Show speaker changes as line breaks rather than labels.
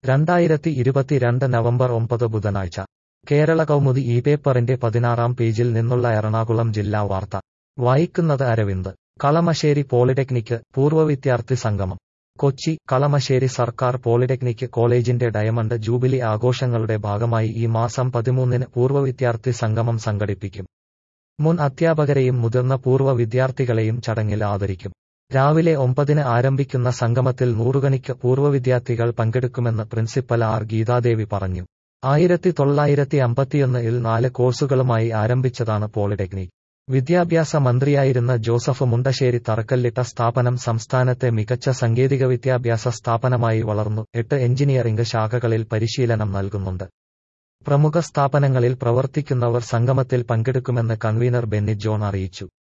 രണ്ടായിരത്തി ഇരുപത്തിരണ്ട് നവംബർ ഒമ്പത് ബുധനാഴ്ച കേരള കൗമുദി ഈ പേപ്പറിന്റെ പതിനാറാം പേജിൽ നിന്നുള്ള എറണാകുളം ജില്ലാ വാർത്ത വായിക്കുന്നത് അരവിന്ദ് കളമശ്ശേരി പോളിടെക്നിക്ക് പൂർവ്വ വിദ്യാർത്ഥി സംഗമം കൊച്ചി കളമശ്ശേരി സർക്കാർ പോളിടെക്നിക് കോളേജിന്റെ ഡയമണ്ട് ജൂബിലി ആഘോഷങ്ങളുടെ ഭാഗമായി ഈ മാസം പതിമൂന്നിന് പൂർവ്വ വിദ്യാർത്ഥി സംഗമം സംഘടിപ്പിക്കും മുൻ അധ്യാപകരെയും മുതിർന്ന പൂർവ്വ വിദ്യാർത്ഥികളെയും ചടങ്ങിൽ ആദരിക്കും രാവിലെ ഒമ്പതിന് ആരംഭിക്കുന്ന സംഗമത്തിൽ നൂറുകണിക്ക് പൂർവ്വ വിദ്യാർത്ഥികൾ പങ്കെടുക്കുമെന്ന് പ്രിൻസിപ്പൽ ആർ ഗീതാദേവി പറഞ്ഞു ആയിരത്തി തൊള്ളായിരത്തി അമ്പത്തിയൊന്നിൽ നാല് കോഴ്സുകളുമായി ആരംഭിച്ചതാണ് പോളിടെക്നിക് വിദ്യാഭ്യാസ മന്ത്രിയായിരുന്ന ജോസഫ് മുണ്ടശ്ശേരി തറക്കല്ലിട്ട സ്ഥാപനം സംസ്ഥാനത്തെ മികച്ച സാങ്കേതിക വിദ്യാഭ്യാസ സ്ഥാപനമായി വളർന്നു എട്ട് എഞ്ചിനീയറിംഗ് ശാഖകളിൽ പരിശീലനം നൽകുന്നുണ്ട് പ്രമുഖ സ്ഥാപനങ്ങളിൽ പ്രവർത്തിക്കുന്നവർ സംഗമത്തിൽ പങ്കെടുക്കുമെന്ന് കൺവീനർ ബെന്നി ജോൺ അറിയിച്ചു